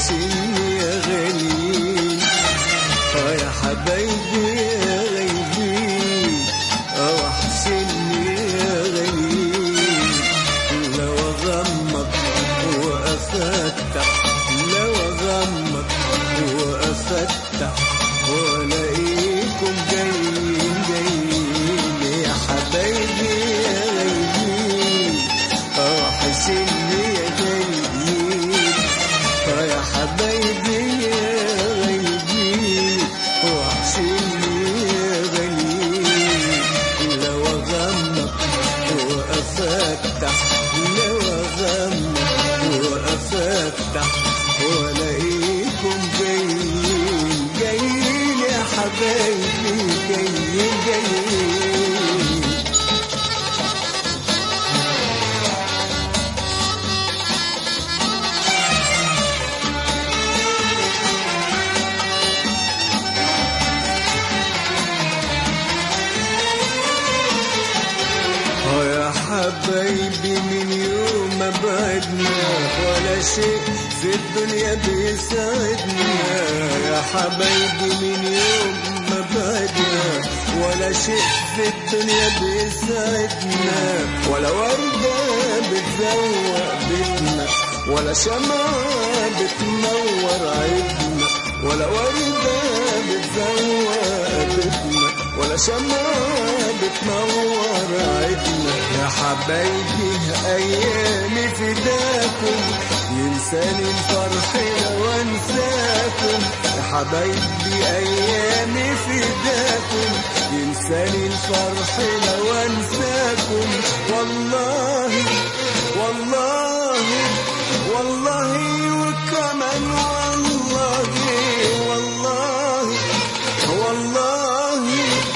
وحشني يا غاليين اه يا حبايبي يا غايبين اه وحشني يا غاليين لو اغمض وافتح لو اغمض وافتح والاقيكم جايين جايين يا حبايبي يا غايبين اه وحشني يا غايبين اه يا حبايبي يا غايبين وحشني يا غاليين لو اغمض وافتح لو اغمض وافتح والاقيكم جايين جايين يا حبايبي جايين جايين اه يا حبايبي من يوم ما بعدنا ولا شيء في الدنيا بيساعدنا يا حبايبي من يوم ما بعدنا ولا شيء في الدنيا بيساعدنا ولا وردة بتزوق بيتنا ولا شمعة بتنور عيدنا ولا وردة بتزوق بيتنا ولا شمعة بتنور عيدنا يا حبايبي أيامي فداكم ينساني الفرح لو انساكم يا حبايبي أيامي فداكم ينساني الفرح لو انساكم والله والله والله وكمان والله والله والله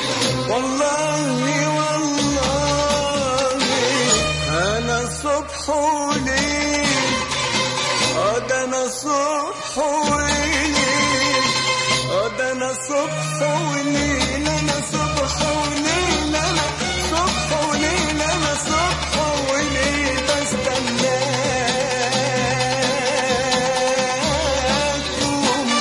والله والله انا صبح وليل اه ده انا صبح وليل اه ده انا صبح وليل انا صبح وليل انا صبح وليل انا صبح وليل بستناكم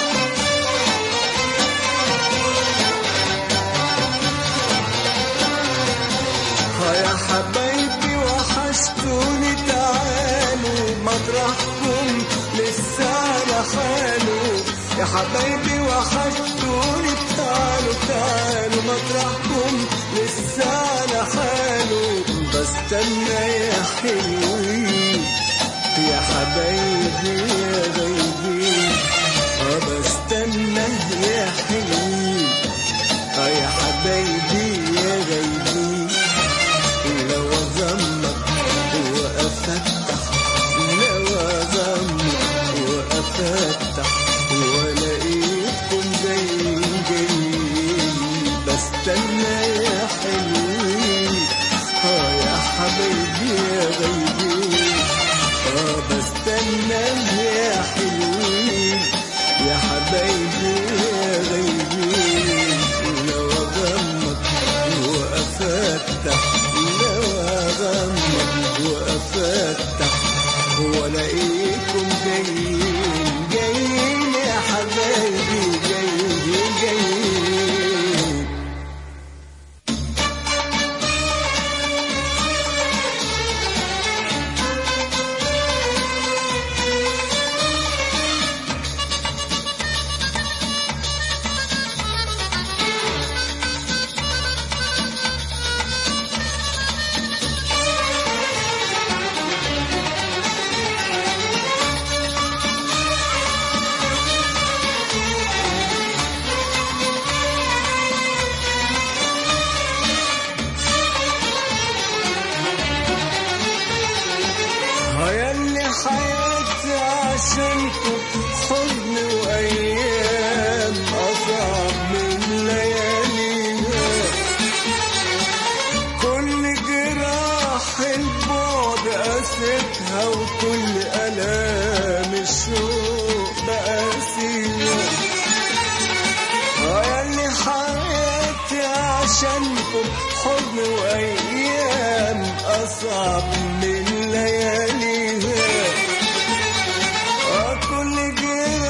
ها يا حبايبي وحشتوني تعالوا مطرحكم لسه على حاله يا حبايبي وحشتوني تعالوا تعالوا مطرحكم لسه على حاله بستنى يا حلوين يا حبايبي يا غايبين اه بستنى يا حلوين اه يا حبايبي يا غايبين لو اغمض وافتح لو اغمض وافتح والاقيكم جايين جايين بستنى يا حلوين اه يا حبايبي يا غايبين اه بستنى يا حلوين يا حبايبي يا غايبين لو اغمض وافتح لو اغمض وافتح والاقيكم جايين جايين يا حبايبي جايين جايين هياللي حياتي عشانكم حزن وايام اصعب من لياليها كل جراح البعد قاستها وكل الام الشوق بقاسيها هياللي حياتي عشانكم حزن وايام اصعب من لياليها آه كل جراح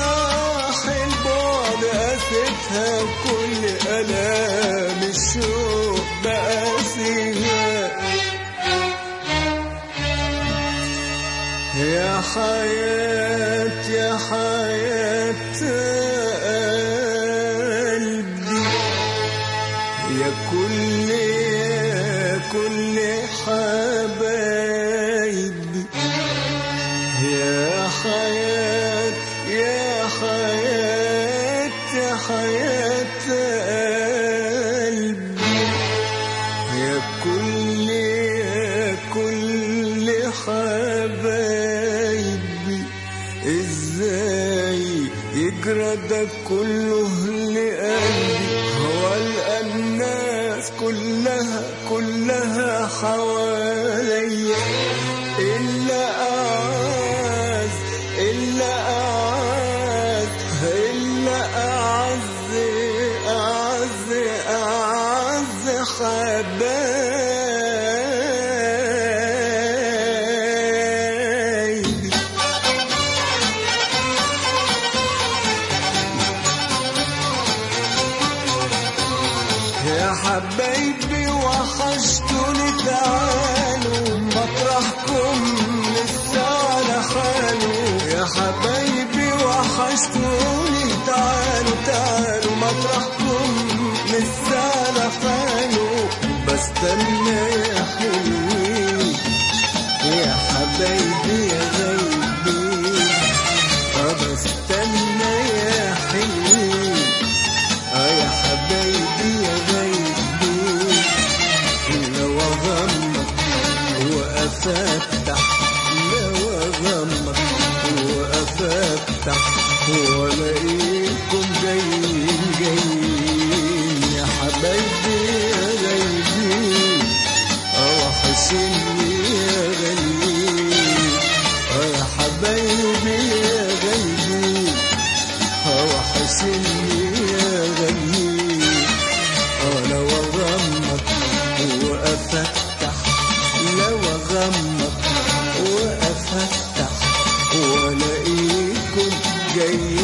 حياة يا حياة قلبي يا كل يا كل حبايبي يا حياة يا حياة يا حياة قلبي يا كل يا كل حبايبي ازاي يجرى ده كله لقلبي هو الناس كلها كلها حواليا إلا أعز إلا أعز إلا أعز أعز أعز حبايبي يا حبايبي وحشتوني تعالوا مطرحكم لسه على حاله يا حبايبي وحشتوني تعالوا تعالوا مطرحكم لسه على حاله بستنى يا حلوين يا حبايبي يا غايبين آه بستنى يا حلوين اه يا حبايبي يا غايبين لو اغمض وافتح لو اغمض وافتح والاقيكم جايين جايين يا حبايبي يا غايبين اه وحشني يا غاليين اه يا حبايبي يا غايبين اه وحشني يا غاليين اه لو اغمض وافتح لو اغمض وافتح والاقيكم جايين